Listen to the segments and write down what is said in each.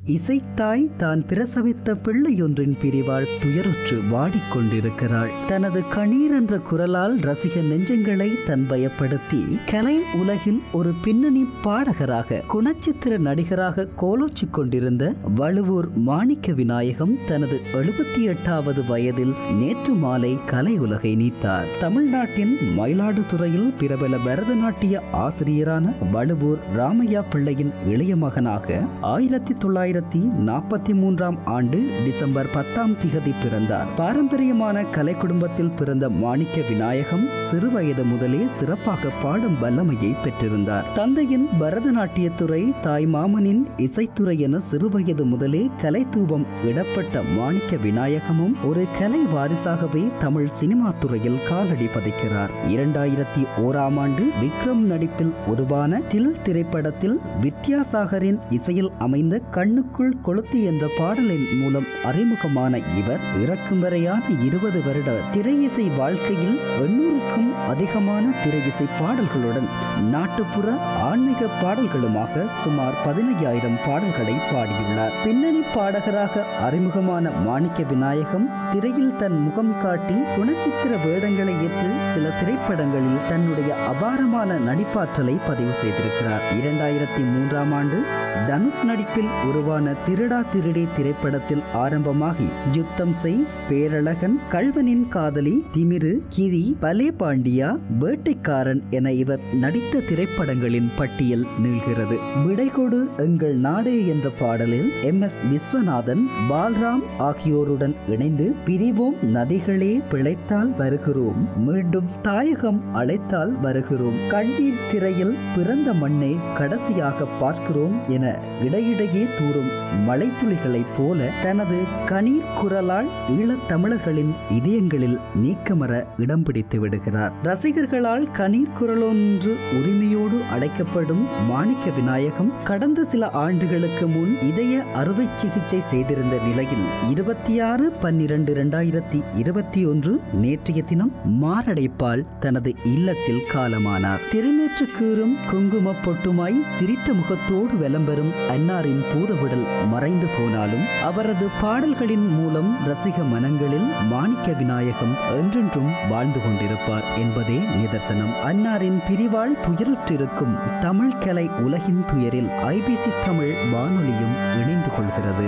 இசைத்தாய் தான் பிரசவித்த பிள்ளையொன்றின் பிரிவால் துயருற்று வாடிக்கொண்டிருக்கிறாள் தனது கணீர் என்ற குரலால் ரசிக நெஞ்சங்களை தன் பயப்படுத்தி கலை உலகில் ஒரு பின்னணி பாடகராக குணச்சித்திர நடிகராக கோலோச்சிக் கொண்டிருந்த வழுவூர் மாணிக்க விநாயகம் தனது எழுபத்தி எட்டாவது வயதில் நேற்று மாலை கலை உலகை நீத்தார் தமிழ்நாட்டின் மயிலாடுதுறையில் பிரபல பரதநாட்டிய ஆசிரியரான வழுவூர் ராமையா பிள்ளையின் இளைய மகனாக ஆயிரத்தி தொள்ளாயிரத்தி நாற்பத்தி மூன்றாம் ஆண்டு டிசம்பர் பத்தாம் திகதி பிறந்தார் பாரம்பரியமான கலை குடும்பத்தில் பிறந்த மாணிக்க விநாயகம் சிறுவயது முதலே சிறப்பாக பாடும் வல்லமையை பெற்றிருந்தார் தந்தையின் பரதநாட்டியத்துறை தாய் மாமனின் இசைத்துறை என சிறுவயது முதலே கலை தூபம் இடப்பட்ட மாணிக்க விநாயகமும் ஒரு கலை வாரிசாகவே தமிழ் சினிமா துறையில் காலடி பதிக்கிறார் இரண்டாயிரத்தி ஓராம் ஆண்டு விக்ரம் நடிப்பில் உருவான தில் திரைப்படத்தில் வித்யாசாகரின் இசையில் அமைந்த கண்ணுக்குள் கொளுத்தி என்ற பாடலின் மூலம் அறிமுகமான இவர் இறக்கும் வரையான இருபது வருட திரையிசை வாழ்க்கையில் எண்ணூறுக்கும் அதிகமான திரையிசை பாடல்களுடன் நாட்டுப்புற ஆன்மீக பாடல்களுமாக சுமார் பதினையாயிரம் பாடல்களை பாடியுள்ளார் பின்னணி பாடகராக அறிமுகமான மாணிக்க விநாயகம் திரையில் தன் முகம் காட்டி குணச்சித்திர வேடங்களை ஏற்று சில திரைப்படங்களில் தன்னுடைய அபாரமான நடிப்பாற்றலை பதிவு செய்திருக்கிறார் இரண்டாயிரத்தி மூன்றாம் ஆண்டு தனுஷ் நடிப்பில் உருவான திருடா திருடே திரைப்படத்தில் ஆரம்பமாகி யுத்தம் செய் பேரழகன் கல்வனின் காதலி திமிரு கிரி பலே பாண்டியா வேட்டைக்காரன் என இவர் நடித்த திரைப்படங்களின் பட்டியல் நீள்கிறது விடைகொடு எங்கள் நாடே என்ற பாடலில் எம் எஸ் விஸ்வநாதன் பால்ராம் ஆகியோருடன் இணைந்து பிரிவோம் நதிகளே பிழைத்தால் வருகிறோம் மீண்டும் தாயகம் அழைத்தால் வருகிறோம் கண்ணீர் திரையில் பிறந்த மண்ணை கடைசியாக பார்க்கிறோம் என இடையிடையே தூறும் மழைத்துளிகளைப் போல தனது கணீர் குரலால் ஈழத் தமிழர்களின் இதயங்களில் நீக்கமர இடம் பிடித்து விடுகிறார் ரசிகர்களால் கணீர் குரலொன்று உரிமையோடு அழைக்கப்படும் மாணிக்க விநாயகம் கடந்த சில ஆண்டுகளுக்கு முன் இதய அறுவை சிகிச்சை செய்திருந்த நிலையில் இருபத்தி ஆறு பன்னிரண்டு இரண்டாயிரத்தி இருபத்தி ஒன்று நேற்றைய தினம் மாரடைப்பால் தனது இல்லத்தில் காலமானார் திருநேற்று கூறும் குங்கும பொட்டுமாய் சிரித்த முகத்தோடு விளம்பெறும் அன்னாரின் பூதவிடல் மறைந்து போனாலும் அவரது பாடல்களின் மூலம் ரசிக மனங்களில் மாணிக்க விநாயகம் என்றென்றும் வாழ்ந்து கொண்டிருப்பார் என்பதே நிதர்சனம் அன்னாரின் பிரிவால் துயருற்றிருக்கும் தமிழ் கலை உலகின் துயரில் ஐபிசி தமிழ் வானொலியும் இணைந்து கொள்கிறது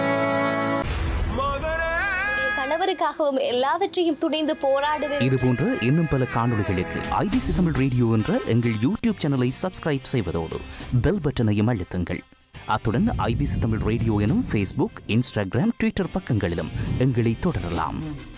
கணவருக்காகவும் எல்லாவற்றையும் துணிந்து போராடுவேன் இது போன்ற இன்னும் பல காணொளிகளுக்கு ஐபிசி தமிழ் ரேடியோ என்ற எங்கள் யூடியூப் சேனலை சப்ஸ்கிரைப் செய்வதோடு பெல் பட்டனையும் அழுத்துங்கள் அத்துடன் ஐபிசி தமிழ் ரேடியோ எனும் ஃபேஸ்புக் இன்ஸ்டாகிராம் ட்விட்டர் பக்கங்களிலும் எங்களை தொடரலாம்